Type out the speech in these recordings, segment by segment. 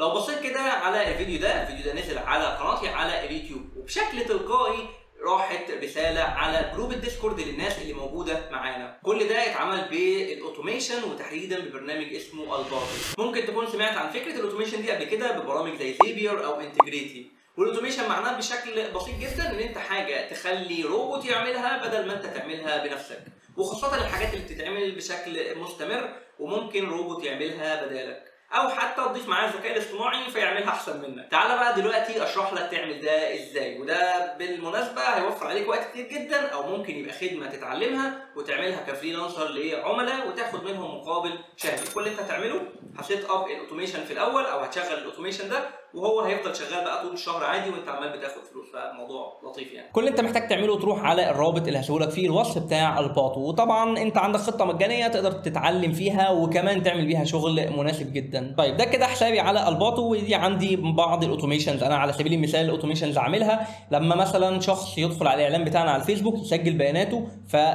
لو بصيت كده على الفيديو ده الفيديو ده نزل على قناتي على اليوتيوب وبشكل تلقائي راحت رساله على جروب الديسكورد للناس اللي موجوده معانا كل ده اتعمل بالاوتوميشن وتحديدا ببرنامج اسمه الباطل ممكن تكون سمعت عن فكره الاوتوميشن دي قبل كده ببرامج زي زيبير او انتجريتي والاوتوميشن معناه بشكل بسيط جدا ان انت حاجه تخلي روبوت يعملها بدل ما انت تعملها بنفسك وخاصه الحاجات اللي بتتعمل بشكل مستمر وممكن روبوت يعملها بدالك او حتى تضيف معاه الذكاء الاصطناعي فيعملها احسن منك تعالى بقى دلوقتي اشرح لك تعمل ده ازاي وده بالمناسبه هيوفر عليك وقت كتير جدا او ممكن يبقى خدمه تتعلمها وتعملها كفريلانسر لعملاء وتاخد منهم مقابل شهري كل اللي انت هتعمله هسيت اب الاوتوميشن في الاول او هتشغل الاوتوميشن ده وهو هيفضل شغال بقى طول الشهر عادي وانت عمال بتاخد فلوس فالموضوع لطيف يعني كل اللي انت محتاج تعمله تروح على الرابط اللي هسيبهولك فيه الوصف بتاع الباطو وطبعا انت عندك خطه مجانيه تقدر تتعلم فيها وكمان تعمل بيها شغل مناسب جدا طيب ده كده حسابي على الباطو ودي عندي بعض الاوتوميشنز انا على سبيل المثال الاوتوميشنز عاملها لما مثلا شخص يدخل على الاعلان بتاعنا على الفيسبوك يسجل بياناته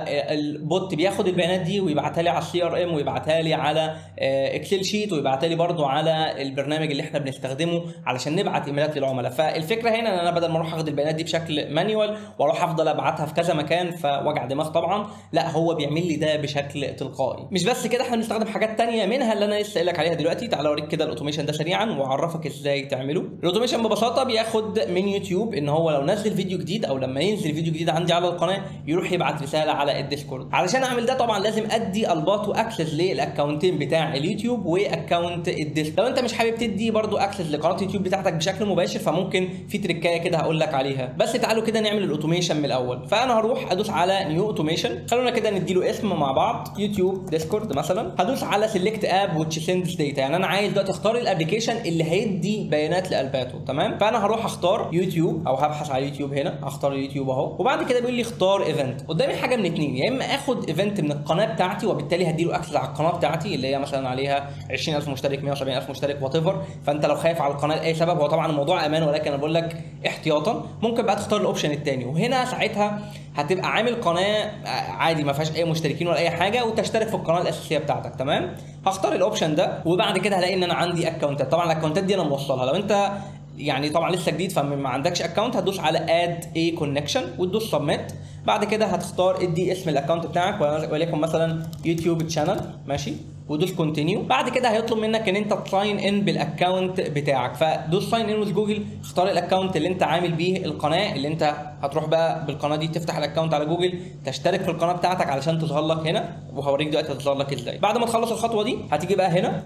فالبوت بياخد البيانات دي ويبعتها لي على السي ار ام ويبعتها لي على اكسل شيت ويبعتها لي برده على البرنامج اللي احنا بنستخدمه علشان نبعت ايميلات للعملاء فالفكره هنا ان انا بدل ما اروح اخد البيانات دي بشكل مانيوال واروح افضل ابعتها في كذا مكان فوجع دماغ طبعا لا هو بيعمل لي ده بشكل تلقائي مش بس كده احنا بنستخدم حاجات تانية منها اللي انا لسه قايل لك عليها دلوقتي تعال اوريك كده الاوتوميشن ده سريعا واعرفك ازاي تعمله الاوتوميشن ببساطه بياخد من يوتيوب ان هو لو نزل فيديو جديد او لما ينزل فيديو جديد عندي على القناه يروح يبعت رساله على الديسكورد علشان اعمل ده طبعا لازم ادي الباطو اكسس للاكونتين بتاع اليوتيوب واكونت الديسك لو انت مش حابب تدي برضو اكسس لقناه اليوتيوب بتاعتك بشكل مباشر فممكن في تريكايه كده هقول لك عليها بس تعالوا كده نعمل الاوتوميشن من الاول فانا هروح ادوس على نيو اوتوميشن خلونا كده نديله اسم مع بعض يوتيوب ديسكورد مثلا هدوس على سيلكت اب وتش سيندز داتا يعني انا عايز دلوقتي اختار الابلكيشن اللي هيدي بيانات لالباتو تمام فانا هروح اختار يوتيوب او هبحث على يوتيوب هنا هختار يوتيوب اهو وبعد كده بيقول لي اختار ايفنت قدامي حاجه من اتنين يا اما اخد ايفنت من القناه بتاعتي وبالتالي هديله اكسس على القناه بتاعتي اللي هي مثلا عليها 20000 مشترك 170000 مشترك وات ايفر فانت لو خايف على القناه لاي سبب هو طبعا الموضوع امان ولكن انا بقول لك احتياطا ممكن بقى تختار الاوبشن الثاني وهنا ساعتها هتبقى عامل قناه عادي ما فيهاش اي مشتركين ولا اي حاجه وتشترك في القناه الاساسيه بتاعتك تمام هختار الاوبشن ده وبعد كده هلاقي ان انا عندي اكونتات طبعا الاكونتات دي انا موصلها لو انت يعني طبعا لسه جديد فما عندكش اكونت هتدوس على اد اي كونكشن وتدوس سبميت بعد كده هتختار ادي اسم الاكونت بتاعك وليكن مثلا يوتيوب تشانل ماشي ودوس كونتينيو بعد كده هيطلب منك ان انت تساين ان بالاكونت بتاعك فدوس ساين ان وذ جوجل اختار الاكونت اللي انت عامل بيه القناه اللي انت هتروح بقى بالقناه دي تفتح الاكونت على جوجل تشترك في القناه بتاعتك علشان تظهر لك هنا وهوريك دلوقتي هتظهر لك ازاي بعد ما تخلص الخطوه دي هتيجي بقى هنا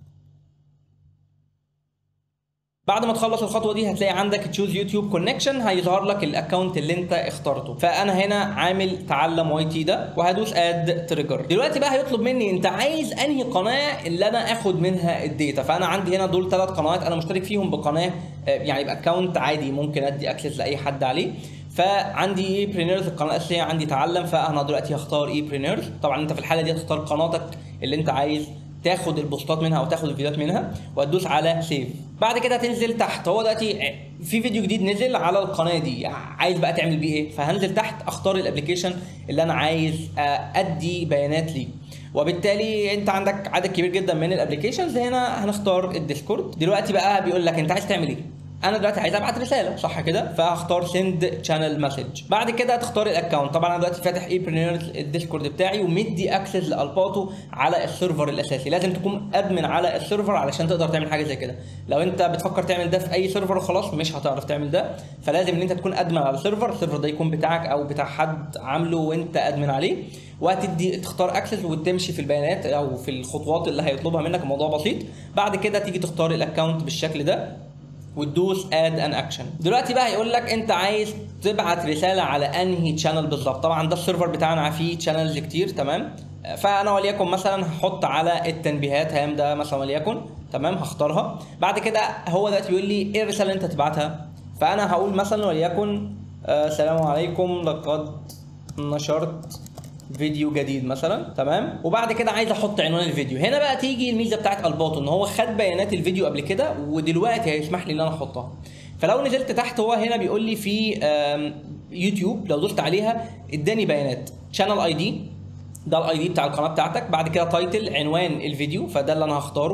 بعد ما تخلص الخطوه دي هتلاقي عندك تشوز يوتيوب كونكشن هيظهر لك الاكونت اللي انت اخترته فانا هنا عامل تعلم واي تي ده وهدوس اد تريجر دلوقتي بقى هيطلب مني انت عايز انهي قناه اللي انا اخد منها الداتا فانا عندي هنا دول ثلاث قنوات انا مشترك فيهم بقناه يعني باكونت عادي ممكن ادي اكسس لاي حد عليه فعندي اي برينيرز القناه الاساسيه عندي تعلم فانا دلوقتي هختار اي برينيرز طبعا انت في الحاله دي هتختار قناتك اللي انت عايز تاخد البوستات منها او تاخد الفيديوهات منها وتدوس على سيف بعد كده هتنزل تحت هو دلوقتي في فيديو جديد نزل على القناه دي عايز بقى تعمل بيه ايه فهنزل تحت اختار الابلكيشن اللي انا عايز ادي بيانات ليه وبالتالي انت عندك عدد كبير جدا من الابلكيشنز هنا هنختار الديسكورد دلوقتي بقى بيقول لك انت عايز تعمل ايه انا دلوقتي عايز ابعت رساله صح كده فهختار سند شانل مسج بعد كده هتختار الاكونت طبعا انا دلوقتي فاتح اي برينيرز الديسكورد بتاعي ومدي اكسس لالباتو على السيرفر الاساسي لازم تكون ادمن على السيرفر علشان تقدر تعمل حاجه زي كده لو انت بتفكر تعمل ده في اي سيرفر وخلاص مش هتعرف تعمل ده فلازم ان انت تكون ادمن على السيرفر السيرفر ده يكون بتاعك او بتاع حد عامله وانت ادمن عليه وهتدي تختار اكسس وتمشي في البيانات او في الخطوات اللي هيطلبها منك الموضوع بسيط بعد كده تيجي تختار الاكونت بالشكل ده وتدوس اد ان اكشن دلوقتي بقى هيقول لك انت عايز تبعت رساله على انهي تشانل بالظبط طبعا ده السيرفر بتاعنا فيه تشانلز كتير تمام فانا وليكن مثلا هحط على التنبيهات هام ده مثلا وليكن تمام هختارها بعد كده هو دلوقتي بيقول لي ايه الرساله اللي انت تبعتها فانا هقول مثلا وليكن السلام آه عليكم لقد نشرت فيديو جديد مثلا تمام وبعد كده عايز احط عنوان الفيديو هنا بقى تيجي الميزه بتاعت الباطو ان هو خد بيانات الفيديو قبل كده ودلوقتي هيسمح لي ان انا احطها فلو نزلت تحت هو هنا بيقول لي في يوتيوب لو دوست عليها اداني بيانات شانل اي دي ده الاي دي بتاع القناه بتاعتك بعد كده تايتل عنوان الفيديو فده اللي انا هختاره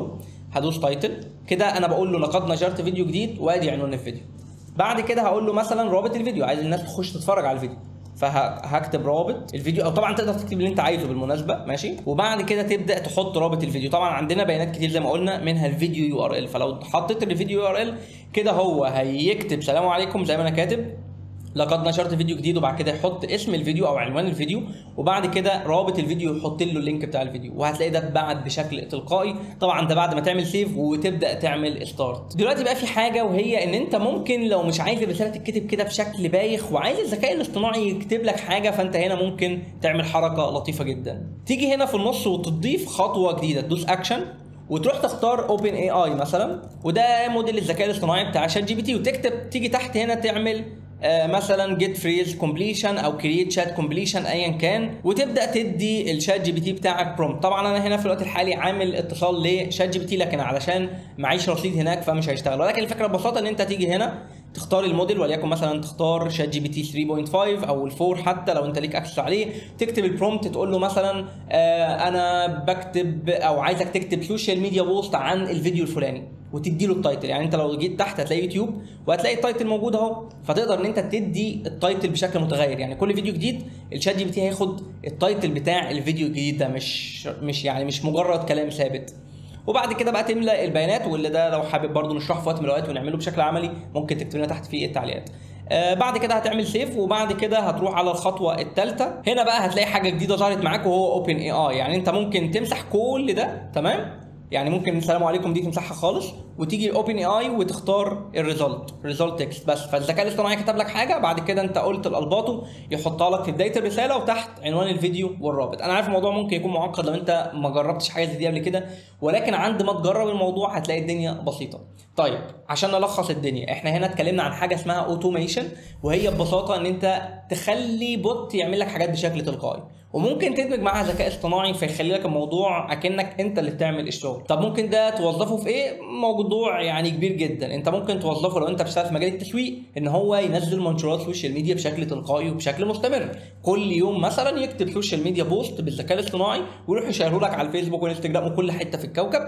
هدوس تايتل كده انا بقول له لقد نشرت فيديو جديد وادي عنوان الفيديو بعد كده هقول له مثلا رابط الفيديو عايز الناس تخش تتفرج على الفيديو فهكتب رابط الفيديو او طبعا تقدر تكتب اللي انت عايزه بالمناسبه ماشي وبعد كده تبدا تحط رابط الفيديو طبعا عندنا بيانات كتير زي ما قلنا منها الفيديو يو ار ال فلو حطيت الفيديو يو ار ال كده هو هيكتب سلام عليكم زي ما انا كاتب لقد نشرت فيديو جديد وبعد كده يحط اسم الفيديو او عنوان الفيديو وبعد كده رابط الفيديو يحط له اللينك بتاع الفيديو وهتلاقي ده اتبعت بشكل تلقائي طبعا ده بعد ما تعمل سيف وتبدا تعمل ستارت دلوقتي بقى في حاجه وهي ان انت ممكن لو مش عايز الرساله تتكتب كده بشكل بايخ وعايز الذكاء الاصطناعي يكتب لك حاجه فانت هنا ممكن تعمل حركه لطيفه جدا تيجي هنا في النص وتضيف خطوه جديده تدوس اكشن وتروح تختار اوبن اي اي مثلا وده موديل الذكاء الاصطناعي بتاع شات جي بي تي وتكتب تيجي تحت هنا تعمل آه مثلا جيت فريز كومبليشن او كرييت شات كومبليشن ايا كان وتبدا تدي الشات جي بي تي بتاعك برومبت طبعا انا هنا في الوقت الحالي عامل اتصال لشات جي بي تي لكن علشان معيش رصيد هناك فمش هيشتغل ولكن الفكره ببساطه ان انت تيجي هنا تختار الموديل وليكن مثلا تختار شات جي بي تي 3.5 او ال4 حتى لو انت ليك اكسس عليه تكتب البرومبت تقول له مثلا آه انا بكتب او عايزك تكتب سوشيال ميديا بوست عن الفيديو الفلاني وتدي له التايتل يعني انت لو جيت تحت هتلاقي يوتيوب وهتلاقي التايتل موجود اهو فتقدر ان انت تدي التايتل بشكل متغير يعني كل فيديو جديد الشات جي بي تي هياخد التايتل بتاع الفيديو الجديد ده مش مش يعني مش مجرد كلام ثابت وبعد كده بقى تملى البيانات واللي ده لو حابب برضه نشرحه في وقت من الاوقات ونعمله بشكل عملي ممكن تكتب لنا تحت في التعليقات آه بعد كده هتعمل سيف وبعد كده هتروح على الخطوه الثالثه هنا بقى هتلاقي حاجه جديده ظهرت معاك وهو اوبن اي اي يعني انت ممكن تمسح كل ده تمام يعني ممكن السلام عليكم دي تمسحها خالص وتيجي اوبن اي اي وتختار الريزلت ريزلت تكست بس فالذكاء الاصطناعي كتب لك حاجه بعد كده انت قلت الالباطو يحطها لك في بدايه الرساله وتحت عنوان الفيديو والرابط انا عارف الموضوع ممكن يكون معقد لو انت ما جربتش حاجه زي دي قبل كده ولكن عند ما تجرب الموضوع هتلاقي الدنيا بسيطه طيب عشان نلخص الدنيا احنا هنا اتكلمنا عن حاجه اسمها اوتوميشن وهي ببساطه ان انت تخلي بوت يعمل لك حاجات بشكل تلقائي وممكن تدمج معاها ذكاء اصطناعي فيخلي لك الموضوع اكنك انت اللي بتعمل الشغل طب ممكن ده توظفه في ايه موضوع يعني كبير جدا انت ممكن توظفه لو انت بتشتغل في مجال التسويق ان هو ينزل منشورات سوشيال ميديا بشكل تلقائي وبشكل مستمر كل يوم مثلا يكتب سوشيال ميديا بوست بالذكاء الاصطناعي ويروح يشيره لك على الفيسبوك والانستجرام وكل حته في الكوكب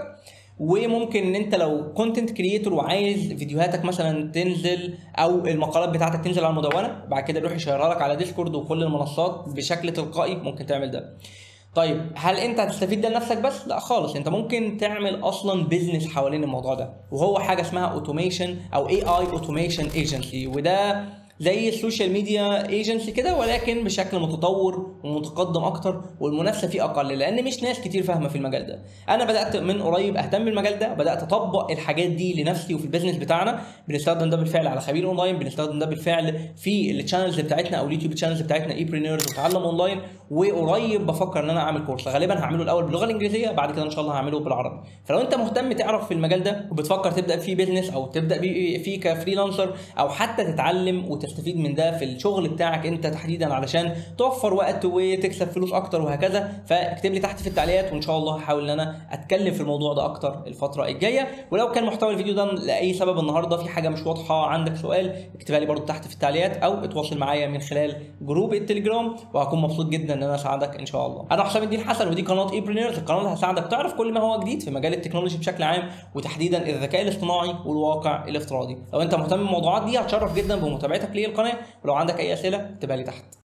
وممكن ان انت لو كونتنت كريتور وعايز فيديوهاتك مثلا تنزل او المقالات بتاعتك تنزل على المدونه بعد كده يروح يشيرها لك على ديسكورد وكل المنصات بشكل تلقائي ممكن تعمل ده طيب هل انت هتستفيد ده لنفسك بس؟ لا خالص انت ممكن تعمل اصلا بيزنس حوالين الموضوع ده وهو حاجه اسمها اوتوميشن او اي اي اوتوميشن ايجنسي وده زي السوشيال ميديا ايجنسي كده ولكن بشكل متطور ومتقدم اكتر والمنافسه فيه اقل لان مش ناس كتير فاهمه في المجال ده انا بدات من قريب اهتم بالمجال ده بدات اطبق الحاجات دي لنفسي وفي البيزنس بتاعنا بنستخدم ده بالفعل على خبير اونلاين بنستخدم ده بالفعل في التشانلز بتاعتنا او اليوتيوب تشانلز بتاعتنا اي برينيرز وتعلم اونلاين وقريب بفكر ان انا اعمل كورس غالبا هعمله الاول باللغه الانجليزيه بعد كده ان شاء الله هعمله بالعربي فلو انت مهتم تعرف في المجال ده وبتفكر تبدا فيه بيزنس او تبدا فيه كفريلانسر او حتى تتعلم وتستفيد من ده في الشغل بتاعك انت تحديدا علشان توفر وقت وتكسب فلوس اكتر وهكذا فاكتب لي تحت في التعليقات وان شاء الله هحاول ان انا اتكلم في الموضوع ده اكتر الفتره الجايه ولو كان محتوى الفيديو ده لاي سبب النهارده في حاجه مش واضحه عندك سؤال اكتبها لي برضو تحت في التعليقات او اتواصل معايا من خلال جروب التليجرام وهكون مبسوط جدا ان انا اساعدك ان شاء الله انا حسام الدين حسن ودي قناه ايبرينيرز القناه اللي هتساعدك تعرف كل ما هو جديد في مجال التكنولوجي بشكل عام وتحديدا الذكاء الاصطناعي والواقع الافتراضي لو انت مهتم بالموضوعات دي هتشرف جدا بمتابعتك للقناه ولو عندك اي اسئله اكتبها لي تحت